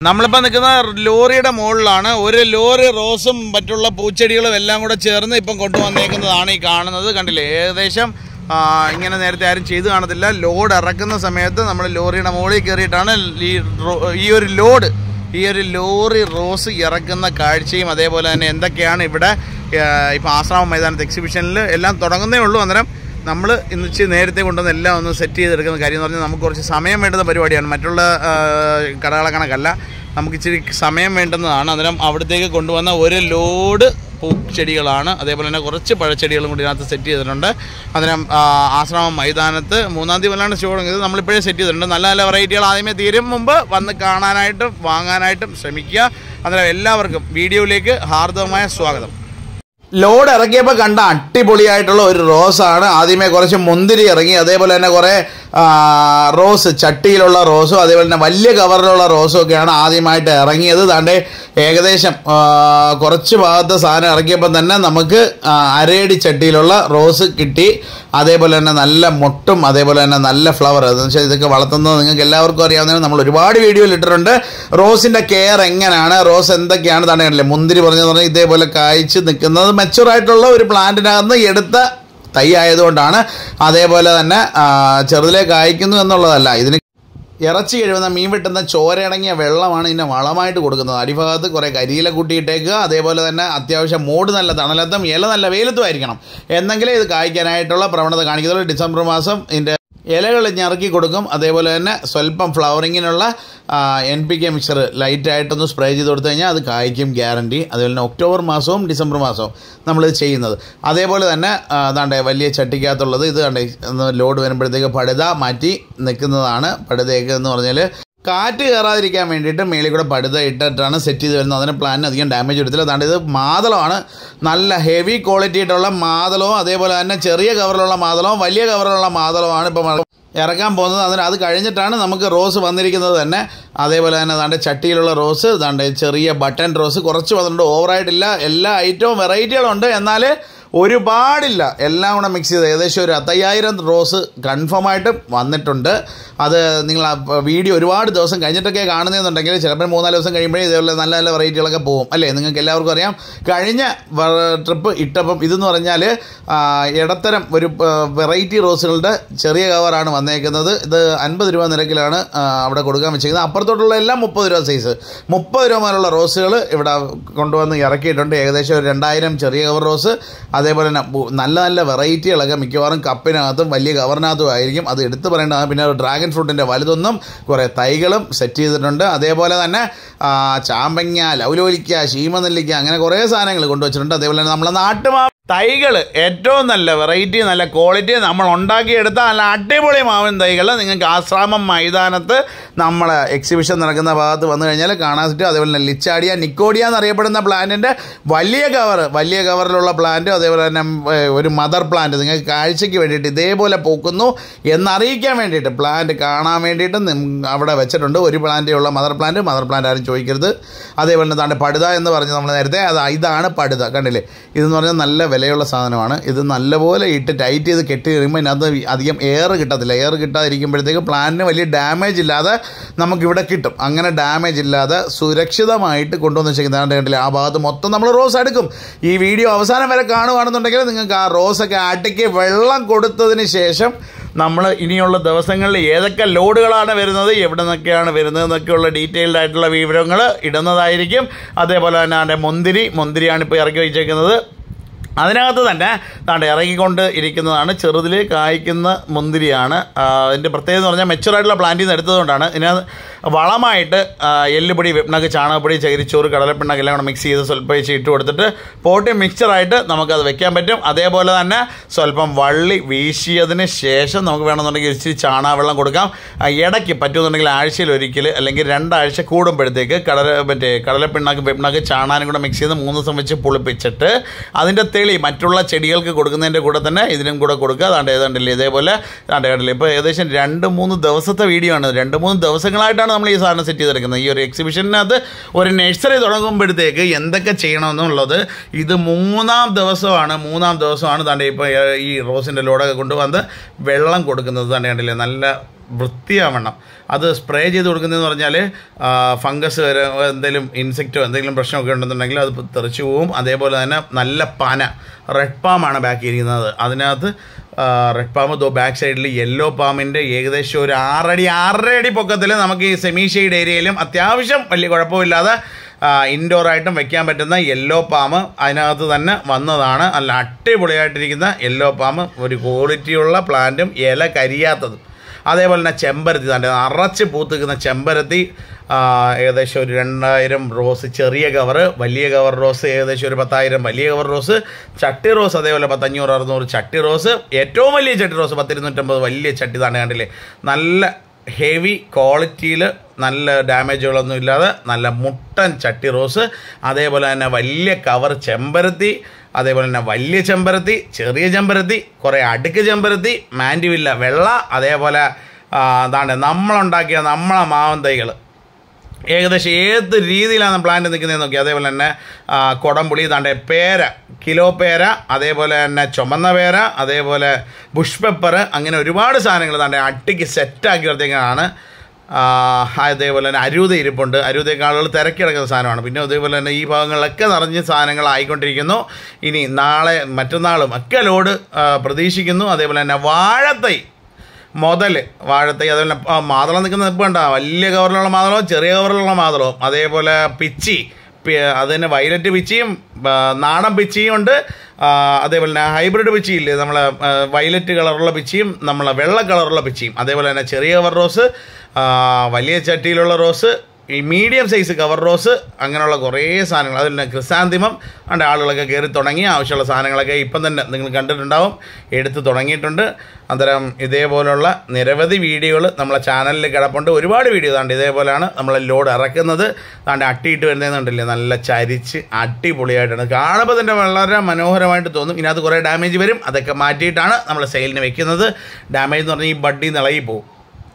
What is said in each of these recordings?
നമ്മളിപ്പോൾ നിൽക്കുന്ന ലോറിയുടെ മുകളിലാണ് ഒരു ലോറി റോസും മറ്റുള്ള പൂച്ചെടികളും എല്ലാം കൂടെ ചേർന്ന് ഇപ്പം കൊണ്ടുവന്നേക്കുന്നതാണ് ഈ കാണുന്നത് കണ്ടില്ലേ ഏകദേശം ആ, ഇങ്ങനെ നേരത്തെ ആരും ചെയ്ത് കാണത്തില്ല ലോഡ് ഇറക്കുന്ന സമയത്ത് നമ്മൾ ലോറിയുടെ മുകളിൽ കയറിയിട്ടാണ് ഈ റോ- ഈ ഒരു ലോഡ് ഈ ഒരു ലോറി റോസ് ഇറക്കുന്ന കാഴ്ചയും അതേപോലെ തന്നെ എന്തൊക്കെയാണ് ഇവിടെ ഇപ്പോൾ ആശ്രാമം മൈതാനത്ത് എക്സിബിഷനിൽ എല്ലാം തുടങ്ങുന്നേ ഉള്ളൂ അന്നേരം നമ്മൾ ഇന്ന് ഇച്ചിരി നേരത്തെ കൊണ്ടുവന്ന് എല്ലാം ഒന്ന് സെറ്റ് ചെയ്തെടുക്കുന്ന കാര്യം എന്ന് പറഞ്ഞാൽ നമുക്ക് കുറച്ച് സമയം വേണ്ടുന്ന പരിപാടിയാണ് മറ്റുള്ള ആ, കടകളെ കണക്കല്ല നമുക്ക് ഇച്ചിരി സമയം വേണ്ടുന്നതാണ് അന്നേരം അവിടത്തേക്ക് കൊണ്ടുവന്ന ഒരു ലോഡ് പൂച്ചെടികളാണ് അതേപോലെ തന്നെ കുറച്ച് പഴച്ചെടികളും കൂടി ഇതിനകത്ത് സെറ്റ് ചെയ്തിട്ടുണ്ട് അന്നേരം ആ, ആശ്രമം മൈതാനത്ത് മൂന്നാം തീയതി മുതലാണ് ഷോ തുടങ്ങിയത് നമ്മളിപ്പോഴേ സെറ്റ് ചെയ്തിട്ടുണ്ട് നല്ല നല്ല വെറൈറ്റികൾ ആദ്യമേ തീരും മുമ്പ് വന്ന് കാണാനായിട്ടും വാങ്ങാനായിട്ടും ശ്രമിക്കുക അന്നേരം എല്ലാവർക്കും വീഡിയോയിലേക്ക് ഹാർദവമായ സ്വാഗതം ലോഡ് ഇറക്കിയപ്പോൾ കണ്ട അടിപൊളിയായിട്ടുള്ള ഒരു റോസാണ് ആദ്യമേ കുറച്ച് മുന്തിരി ഇറങ്ങി അതേപോലെ തന്നെ കുറേ ആ, റോസ് ചട്ടിയിലുള്ള റോസും അതേപോലെ തന്നെ വലിയ കവറിലുള്ള റോസും ഒക്കെയാണ് ആദ്യമായിട്ട് ഇറങ്ങിയത് താണ്ടെ ഏകദേശം ആ, കുറച്ച് ഭാഗത്തെ സാധനം ഇറക്കിയപ്പോൾ തന്നെ നമുക്ക് ആ, അരയടി ചട്ടിയിലുള്ള റോസ് കിട്ടി അതേപോലെ തന്നെ നല്ല മുട്ടും അതേപോലെ തന്നെ നല്ല ഫ്ലവർ എന്ന് വെച്ചാൽ ഇതൊക്കെ വളർത്തുന്നത് നിങ്ങൾക്ക് എല്ലാവർക്കും അറിയാവുന്നതാണ് നമ്മൾ ഒരുപാട് വീഡിയോയിൽ ഇട്ടിട്ടുണ്ട് റോസിൻ്റെ കെയർ എങ്ങനെയാണ് റോസ് എന്തൊക്കെയാണ് തന്നെ കണ്ടില്ലേ മുന്തിരി പറഞ്ഞതെന്ന് പറഞ്ഞാൽ ഇതേപോലെ കായ്ച്ച് നിൽക്കുന്നത് മെച്ചുവർ ആയിട്ടുള്ള ഒരു പ്ലാന്റിനകത്ത് എടുത്ത തൈ ആയതുകൊണ്ടാണ് അതേപോലെ തന്നെ ആ, ചെറുതിലേ കായ്ക്കുന്നു എന്നുള്ളതല്ല ഇതിന് ഇറച്ചി കഴിവുന്ന മീൻ വെട്ടുന്ന ചോരയടങ്ങിയ വെള്ളമാണ് ഇതിൻ്റെ വളമായിട്ട് കൊടുക്കുന്നത് അടിഭാഗത്ത് കുറേ കരിയില കൂട്ടിയിട്ടേക്കുക അതേപോലെ തന്നെ അത്യാവശ്യം മൂട് നല്ല തണലത്തും ഇല നല്ല വെയിലത്തും ആയിരിക്കണം എന്നെങ്കിലേ ഇത് കായ്ക്കാനായിട്ടുള്ള പ്രവണത കാണിക്കത്തുള്ളൂ ഡിസംബർ മാസം ഇതിൻ്റെ ഇലകൾ ഞറുക്കി കൊടുക്കും അതേപോലെ തന്നെ സ്വല്പം ഫ്ലവറിങ്ങിനുള്ള എൻ പി കെ മിക്സർ ലൈറ്റായിട്ടൊന്ന് സ്പ്രേ ചെയ്ത് കൊടുത്തു കഴിഞ്ഞാൽ അത് കായ്ക്കും ഗ്യാരണ്ടി അതുപോലെ തന്നെ ഒക്ടോബർ മാസവും ഡിസംബർ മാസവും നമ്മളിത് ചെയ്യുന്നത് അതേപോലെ തന്നെ ആ, ദാണ്ടെ വലിയ ചട്ടിക്കകത്തുള്ളത് ഇത് കണ്ടേ ഒന്ന് ലോഡ് വരുമ്പോഴത്തേക്ക് പടുത മാറ്റി നിൽക്കുന്നതാണ് പടുതയൊക്കെ എന്ന് പറഞ്ഞാൽ കാറ്റ് കയറാതിരിക്കാൻ വേണ്ടിയിട്ട് മേളിൽ കൂടെ പടുത ഇട്ടിട്ടാണ് സെറ്റ് ചെയ്ത് വരുന്നത് അതിന് പ്ലാനിന് അധികം ഡാമേജ് എടുത്തില്ല അതാണ്ട് ഇത് മാതളമാണ് നല്ല ഹെവി ക്വാളിറ്റി ആയിട്ടുള്ള മാതളവും അതേപോലെ തന്നെ ചെറിയ കവറിലുള്ള മാതളവും വലിയ കവറിലുള്ള മാതളവുമാണ് ഇപ്പോൾ ഇറക്കാൻ പോകുന്നത് അതിന് അത് കഴിഞ്ഞിട്ടാണ് നമുക്ക് റോസ് വന്നിരിക്കുന്നത് തന്നെ അതേപോലെ തന്നെ ദാണ്ട് ചട്ടിയിലുള്ള റോസ് ദാണ്ട് ചെറിയ ബട്ടൺ റോസ് കുറച്ച് വന്നിട്ടുണ്ട് ഓവറായിട്ടില്ല എല്ലാ ഐറ്റവും വെറൈറ്റികളുണ്ട് എന്നാൽ ഒരുപാടില്ല എല്ലാം കൂടെ മിക്സ് ചെയ്ത് ഏകദേശം ഒരു അത്തയ്യായിരം റോസ് കൺഫേം ആയിട്ട് വന്നിട്ടുണ്ട് അത് നിങ്ങൾ ആ വീഡിയോ ഒരുപാട് ദിവസം കഴിഞ്ഞിട്ടൊക്കെ കാണുന്നതെന്നുണ്ടെങ്കിൽ ചിലപ്പോൾ മൂന്നാല് ദിവസം കഴിയുമ്പോഴേ ഇതേപോലെ നല്ല നല്ല വെറൈറ്റികളൊക്കെ പോകും അല്ലേ നിങ്ങൾക്ക് എല്ലാവർക്കും അറിയാം കഴിഞ്ഞ ട്രിപ്പ് ഇട്ടപ്പം ഇതെന്ന് പറഞ്ഞാൽ ആ, ഇടത്തരം ഒരു വെറൈറ്റി റോസുകളുടെ ചെറിയ കവറാണ് വന്നേക്കുന്നത് ഇത് അൻപത് രൂപ നിരക്കിലാണ് ആ, അവിടെ കൊടുക്കാൻ വെച്ചിരിക്കുന്നത് അപ്പുറത്തോട്ടുള്ള എല്ലാം മുപ്പത് രൂപ സൈസ് മുപ്പത് രൂപ മുതലുള്ള റോസുകൾ ഇവിടെ കൊണ്ടുവന്ന് ഇറക്കിയിട്ടുണ്ട് ഏകദേശം ഒരു രണ്ടായിരം ചെറിയ കവർ റോസ് അതേപോലെ തന്നെ ബു- നല്ല നല്ല വെറൈറ്റികളൊക്കെ മിക്കവാറും കപ്പിനകത്തും വലിയ കവറിനകത്തും ആയിരിക്കും അത് എടുത്തു പറയേണ്ടതാണ് പിന്നെ ഡ്രാഗൺ ഫ്രൂട്ടിൻ്റെ വലുതൊന്നും കുറേ തൈകളും സെറ്റ് ചെയ്തിട്ടുണ്ട് അതേപോലെ തന്നെ ആ, ചാമ്പങ്ങ ലൗലോലിക്ക ശീമനെല്ലിക്ക അങ്ങനെ കുറേ സാധനങ്ങൾ കൊണ്ടുവച്ചിട്ടുണ്ട് അതേപോലെ തന്നെ നമ്മളെ നാട്ടുമാ തൈകൾ ഏറ്റവും നല്ല വെറൈറ്റി നല്ല ക്വാളിറ്റി നമ്മൾ ഉണ്ടാക്കിയെടുത്ത നല്ല അടിപൊളി മാവിൻ തൈകൾ നിങ്ങൾക്ക് ആശ്രാമം മൈതാനത്ത് നമ്മൾ എക്സിബിഷൻ നടക്കുന്ന ഭാഗത്ത് വന്നു കഴിഞ്ഞാൽ കാണാൻ പറ്റും അതേപോലെ തന്നെ ലിച്ചാഡിയ നിക്കോഡിയ എന്നറിയപ്പെടുന്ന പ്ലാന്റിൻ്റെ വലിയ കവർ വലിയ കവറിലുള്ള പ്ലാന്റ് അതേപോലെ തന്നെ ഏ, ഒരു മദർ പ്ലാന്റ് നിങ്ങൾക്ക് കാഴ്ചയ്ക്ക് വേണ്ടിയിട്ട് ഇതേപോലെ പൂക്കുന്നു എന്നറിയിക്കാൻ വേണ്ടിയിട്ട് പ്ലാന്റ് കാണാൻ വേണ്ടിയിട്ട് നിം- അവിടെ വെച്ചിട്ടുണ്ട് ഒരു പ്ലാന്റേ ഉള്ള മദർ പ്ലാന്റ് മദർ പ്ലാന്റ് ആരും ചോദിക്കരുത് അതേപോലെ തന്നെ താണ്ട് പടുത എന്ന് പറഞ്ഞ് നമ്മൾ നേരത്തെ അത് ഇതാണ് പടുത കണ്ടില്ലേ ഇതെന്ന് പറഞ്ഞാൽ നല്ല വിലയുള്ള സാധനമാണ് ഇത് നല്ലപോലെ ഇട്ട് ടൈറ്റ് ചെയ്ത് കെട്ടി കഴിയുമ്പോൾ ഇതിനകത്ത് അധികം എയർ കിട്ടത്തില്ല എയർ കിട്ടാതിരിക്കുമ്പോഴത്തേക്ക് പ്ലാന്റിന് വലിയ ഡാമേജ് ഇല്ലാതെ നമുക്കിവിടെ കിട്ടും അങ്ങനെ ഡാമേജ് ഇല്ലാതെ സുരക്ഷിതമായിട്ട് കൊണ്ടുവന്ന് വെച്ചിരിക്കുന്നത് കണ്ടില്ലേ ആ ഭാഗത്ത് മൊത്തം നമ്മൾ റോസ് എടുക്കും ഈ വീഡിയോ അവസാനം വരെ കാണുകയാണെന്നുണ്ടെങ്കിൽ നിങ്ങൾക്ക് ആ റോസൊക്കെ അടയ്ക്ക് വെള്ളം കൊടുത്തതിന് ശേഷം നമ്മൾ ഇനിയുള്ള ദിവസങ്ങളിൽ ഏതൊക്കെ ലോഡുകളാണ് വരുന്നത് എവിടെ നിന്നൊക്കെയാണ് വരുന്നത് എന്നൊക്കെയുള്ള ഡീറ്റെയിൽഡ് ആയിട്ടുള്ള വിവരങ്ങൾ ഇടുന്നതായിരിക്കും അതേപോലെ തന്നെ അതിൻ്റെ മുന്തിരി മുന്തിരിയാണ് ഇപ്പോൾ ഇറക്കി വെച്ചേക്കുന്നത് അതിനകത്ത് തന്നെ താണ്ട് ഇറങ്ങിക്കൊണ്ട് ഇരിക്കുന്നതാണ് ചെറുതിൽ കായ്ക്കുന്ന മുന്തിരിയാണ് ആ, അതിൻ്റെ പ്രത്യേകത എന്ന് പറഞ്ഞാൽ മെച്ചുറായിട്ടുള്ള പ്ലാന്റിൽ നിന്ന് എടുത്തതുകൊണ്ടാണ് ഇതിനകത്ത് വളമായിട്ട് ആ, എല്ലുപൊടി വെപ്പിണക്ക് ചാണകപ്പൊടി ചകിരിച്ചോറ് കടലപ്പിണ്ണക്ക് എല്ലാം കൂടെ മിക്സ് ചെയ്ത് സ്വല്പം വെച്ച് ഇട്ട് കൊടുത്തിട്ട് പോട്ടി മിക്സറായിട്ട് നമുക്കത് വെക്കാൻ പറ്റും അതേപോലെ തന്നെ സ്വല്പം വള്ളി വീശിയതിന് ശേഷം നമുക്ക് വേണമെന്നുണ്ടെങ്കിൽ ഇച്ചിരി ചാണകവെള്ളം കൊടുക്കാം ആ, ഇടയ്ക്ക് പറ്റുമെന്നുണ്ടെങ്കിൽ ആഴ്ചയിൽ ഒരിക്കൽ അല്ലെങ്കിൽ രണ്ടാഴ്ച കൂടുമ്പോഴത്തേക്ക് കടല മറ്റേ കടലപ്പിണ്ണാക്ക് വെപ്പിണക്ക് ചാണാനും കൂടെ മിക്സ് ചെയ്ത് മൂന്ന് ദിവസം വെച്ച് പുളിപ്പിച്ചിട്ട് അതിൻ്റെ തെളി മറ്റുള്ള ചെടികൾക്ക് കൊടുക്കുന്നതിൻ്റെ കൂടെ തന്നെ ഇതിനും കൂടെ കൊടുക്കുക അതാണ്ട് ഏതാണ്ടില്ലേ ഇതേപോലെ അതാണ്ട് കണ്ടില്ലേ ഇപ്പോൾ ഏകദേശം രണ്ട് മൂന്ന് ദിവസത്തെ വീഡിയോ ആണ് രണ്ട് മൂന്ന് ദിവസങ്ങളായിട്ടാണ് നമ്മൾ ഈ സാധനം സെറ്റ് ചെയ്തെടുക്കുന്നത് ഈ ഒരു എക്സിബിഷനകത്ത് ഒരു നഴ്സറി തുടങ്ങുമ്പോഴത്തേക്ക് എന്തൊക്കെ ചെയ്യണമെന്നുള്ളത് ഇത് മൂന്നാം ദിവസമാണ് മൂന്നാം ദിവസമാണ് താണ്ടെ ഇപ്പോൾ ഈ റോസിൻ്റെ ലോഡൊക്കെ കൊണ്ടുവന്ന് വെള്ളം കൊടുക്കുന്നത് തന്നെ കണ്ടില്ലേ നല്ല വൃത്തിയാവണം അത് സ്പ്രേ ചെയ്ത് കൊടുക്കുന്നതെന്ന് പറഞ്ഞാൽ ഫംഗസ് വരെ എന്തെങ്കിലും ഇൻസെക്റ്റോ എന്തെങ്കിലും പ്രശ്നമൊക്കെ ഉണ്ടെന്നുണ്ടെങ്കിൽ അത് തെറിച്ചു പോവും അതേപോലെ തന്നെ നല്ല പന റെഡ് പാമാണ് ബാക്കി ഇരിക്കുന്നത് അതിനകത്ത് റെഡ് പാമ്പ് ദോ ബാക്ക് സൈഡിൽ യെല്ലോ പാമ്പിൻ്റെ ഏകദേശം ഒരു ആറടി ആറര അടി പൊക്കത്തിൽ നമുക്ക് ഈ സെമി ഷെയ്ഡ് ഏരിയയിലും അത്യാവശ്യം വലിയ കുഴപ്പമില്ലാതെ ഇൻഡോർ ആയിട്ടും വെക്കാൻ പറ്റുന്ന യെല്ലോ പാമ്പ് അതിനകത്ത് തന്നെ വന്നതാണ് നല്ല അടിപൊളിയായിട്ടിരിക്കുന്ന യെല്ലോ പാമ്പ് ഒരു ക്വാളിറ്റിയുള്ള പ്ലാന്റും ഇല കരിയാത്തതും അതേപോലെ തന്നെ ചെമ്പരത്തി തന്നെ അറച്ച് പൂത്തിക്കുന്ന ചെമ്പരത്തി ആ, ഏകദേശം ഒരു രണ്ടായിരം റോസ് ചെറിയ കവറ് വലിയ കവർ റോസ് ഏകദേശം ഒരു പത്തായിരം വലിയ കവർ റോസ് ചട്ടി റോസ് അതേപോലെ പത്തഞ്ഞൂറ് അറുന്നൂറ് ചട്ടി റോസ് ഏറ്റവും വലിയ ചട്ടി റോസ് പത്തിരുന്നൂറ്റമ്പത് വലിയ ചട്ടി തന്നെ കണ്ടില്ലേ നല്ല ഹെവി ക്വാളിറ്റിയിൽ നല്ല ഡാമേജുകളൊന്നും ഇല്ലാതെ നല്ല മുട്ടൻ ചട്ടി റോസ് അതേപോലെ തന്നെ വലിയ കവർ ചെമ്പരത്തി അതേപോലെ തന്നെ വലിയ ചെമ്പരത്തി ചെറിയ ചെമ്പരത്തി കുറേ അടുക്ക് ചെമ്പരത്തി മാൻഡിവില്ല വെള്ള അതേപോലെ ആ, അതാണ്ട് നമ്മളുണ്ടാക്കിയ നമ്മളെ മാവൻ തൈകൾ ഏകദേശം ഏത് രീതിയിലാണ് പ്ലാന്റ് നിൽക്കുന്നത് നോക്കി അതേപോലെ തന്നെ ആ, കൊടംപുളി താണ്ടെ പേര കിലോ പേര അതേപോലെ തന്നെ ചുമന്ന പേര അതേപോലെ ബുഷ് പെപ്പർ അങ്ങനെ ഒരുപാട് സാധനങ്ങൾ താണ്ടെ അട്ടിക്ക് സെറ്റാക്കി നിർത്തിയാണ് അതേപോലെ തന്നെ അരൂത ഇരിപ്പുണ്ട് അരൂതയൊക്കെ ആളുകൾ തിരക്കി കിടക്കുന്ന സാധനമാണ് പിന്നെ അതേപോലെ തന്നെ ഈ ഭാഗങ്ങളിലൊക്കെ നിറഞ്ഞ സാധനങ്ങളായിക്കൊണ്ടിരിക്കുന്നു ഇനി നാളെ മറ്റന്നാളും ഒക്കെ ലോഡ് ആ, പ്രതീക്ഷിക്കുന്നു അതേപോലെ തന്നെ വാഴത്തൈ മുതൽ വാഴത്തൈ അതേപോലെ ആ, മാതളം നിൽക്കുന്ന നിൽപ്പ് കണ്ട വലിയ കവറിലുള്ള മാതളവും ചെറിയ കവറിലുള്ള മാതളവും അതേപോലെ പിച്ചി പി- അത് തന്നെ വയലറ്റ് പിച്ചിയും ആ, നാടൻ പിച്ചിയും ഉണ്ട് ആ, അതേപോലെ തന്നെ ഹൈബ്രിഡ് പിച്ചിയില്ലേ നമ്മളെ ആ, വയലറ്റ് കളറുള്ള പിച്ചിയും നമ്മളെ വെള്ള കളറുള്ള പിച്ചിയും അതേപോലെ തന്നെ ചെറിയ കവർ റോസ് ആ, വലിയ ചട്ടിയിലുള്ള റോസ് ഈ മീഡിയം സൈസ് കവർ റോസ് അങ്ങനെയുള്ള കുറേ സാധനങ്ങൾ അതിൽ തന്നെ ക്രിസാന്തിമം അതിൻ്റെ ആളുകളൊക്കെ കയറി തുടങ്ങി ആവശ്യമുള്ള സാധനങ്ങളൊക്കെ ഇപ്പം തന്നെ നിങ്ങൾ കണ്ടിട്ടുണ്ടാവും എടുത്ത് തുടങ്ങിയിട്ടുണ്ട് അന്നേരം ഇതേപോലുള്ള നിരവധി വീഡിയോകൾ നമ്മളെ ചാനലിൽ കിടപ്പുണ്ട് ഒരുപാട് വീഡിയോ താണ്ട് ഇതേപോലെയാണ് നമ്മൾ ലോഡ് ഇറക്കുന്നത് താണ്ട് അട്ടിയിട്ട് വരുന്നതെന്നുണ്ടല്ലേ നല്ല ചരിച്ച് അടിപൊളിയായിട്ടാണ് കാണുമ്പോൾ തന്നെ വളരെ മനോഹരമായിട്ട് തോന്നും ഇതിനകത്ത് കുറേ ഡാമേജ് വരും അതൊക്കെ മാറ്റിയിട്ടാണ് നമ്മൾ സെയിലിന് വെക്കുന്നത് ഡാമേജ് എന്ന് പറഞ്ഞാൽ ഈ ബഡ്ഡി നിളകി പോകും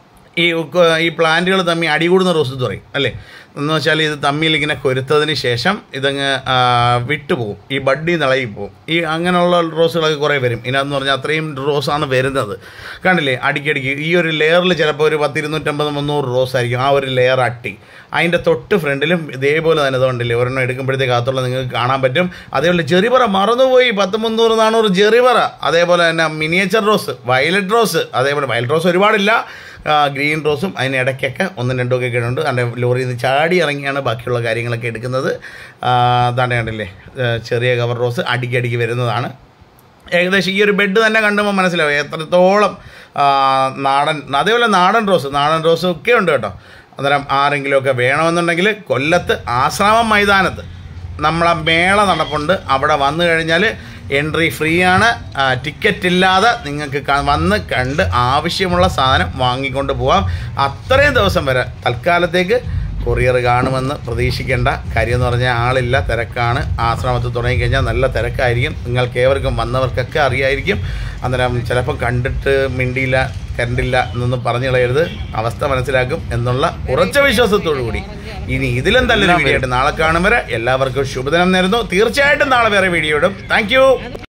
ഈ ഉക്ക- ഈ പ്ലാന്റുകൾ തമ്മിൽ അടികൂടുന്ന റോസ് എന്ന് പറയും അല്ലേ എന്ന് വെച്ചാൽ ഇത് തമ്മിൽ ഇങ്ങനെ കൊരുത്തതിന് ശേഷം ഇതങ്ങ് ആ, വിട്ടുപോകും ഈ ബഡ്ഡി നിളകി പോകും ഈ അങ്ങനെയുള്ള റോസുകളൊക്കെ കുറേ വരും ഇതിനകത്ത് പറഞ്ഞാൽ അത്രയും റോസാണ് വരുന്നത് കണ്ടില്ലേ അടിക്കടിക്ക് ഈ ഒരു ലെയറിൽ ചിലപ്പോൾ ഒരു പത്തിരുന്നൂറ്റമ്പത് മുന്നൂറ് റോസ് ആയിരിക്കും ആ ഒരു ലെയർ അട്ടി അതിൻ്റെ തൊട്ട് ഫ്രണ്ടിലും ഇതേപോലെ തന്നെ ഇതുകൊണ്ടില്ലേ ഒരെണ്ണം എടുക്കുമ്പോഴത്തേക്ക് അകത്തുള്ള നിങ്ങൾക്ക് കാണാൻ പറ്റും അതേപോലെ ജെറിപറ മറന്നുപോയി പത്ത് മുന്നൂറ് നാനൂറ് ജെറിപറ അതേപോലെ തന്നെ മിനിയേച്ചർ റോസ് വയലറ്റ് റോസ് അതേപോലെ വയലറ്റ് റോസ് ഒരുപാടില്ല ആ, ഗ്രീൻ റോസും അതിന് ഇടയ്ക്കൊക്കെ ഒന്നും രണ്ടും ഒക്കെ കിട്ടുന്നുണ്ട് അതിൻ്റെ ലോറിയിൽ നിന്ന് ചാടി ഇറങ്ങിയാണ് ബാക്കിയുള്ള കാര്യങ്ങളൊക്കെ എടുക്കുന്നത് അതാണ്ട് കണ്ടില്ലേ ആ, ചെറിയ കവർ റോസ് അടിക്കടിക്ക് വരുന്നതാണ് ഏകദേശം ഈ ഒരു ബെഡ് തന്നെ കണ്ടുമ്പോൾ മനസ്സിലാവും എത്രത്തോളം ആ, നാടൻ അതേപോലെ നാടൻ റോസ് നാടൻ റോസ് ഒക്കെ ഉണ്ട് കേട്ടോ അന്നേരം ആരെങ്കിലുമൊക്കെ വേണമെന്നുണ്ടെങ്കിൽ കൊല്ലത്ത് ആശ്രാമം മൈതാനത്ത് നമ്മളെ മേള നടപ്പുണ്ട് അവിടെ വന്നു കഴിഞ്ഞാൽ എൻട്രി ഫ്രീ ആണ് ആ, ടിക്കറ്റ് ഇല്ലാതെ നിങ്ങൾക്ക് ക- വന്ന് കണ്ട് ആവശ്യമുള്ള സാധനം വാങ്ങിക്കൊണ്ട് പോവാം അത്രയും ദിവസം വരെ തൽക്കാലത്തേക്ക് കൊറിയർ കാണുമെന്ന് പ്രതീക്ഷിക്കേണ്ട കാര്യം എന്ന് പറഞ്ഞാൽ ആളില്ല തിരക്കാണ് ആശ്രമത്തിൽ തുടങ്ങിക്കഴിഞ്ഞാൽ നല്ല തിരക്കായിരിക്കും നിങ്ങൾക്ക് ഏവർക്കും വന്നവർക്കൊക്കെ അറിയായിരിക്കും അന്നേരം ചിലപ്പോൾ കണ്ടിട്ട് മിണ്ടിയില്ല കണ്ടില്ല എന്നൊന്നും പറഞ്ഞു കളയരുത് അവസ്ഥ മനസ്സിലാക്കും എന്നുള്ള ഉറച്ച വിശ്വാസത്തോടു കൂടി ഇനി ഇതിലും നല്ലൊരു വീഡിയോ ആയിട്ട് നാളെ കാണും വരെ എല്ലാവർക്കും ശുഭദിനം നേരുന്നു തീർച്ചയായിട്ടും നാളെ വേറെ വീഡിയോ ഇടും താങ്ക്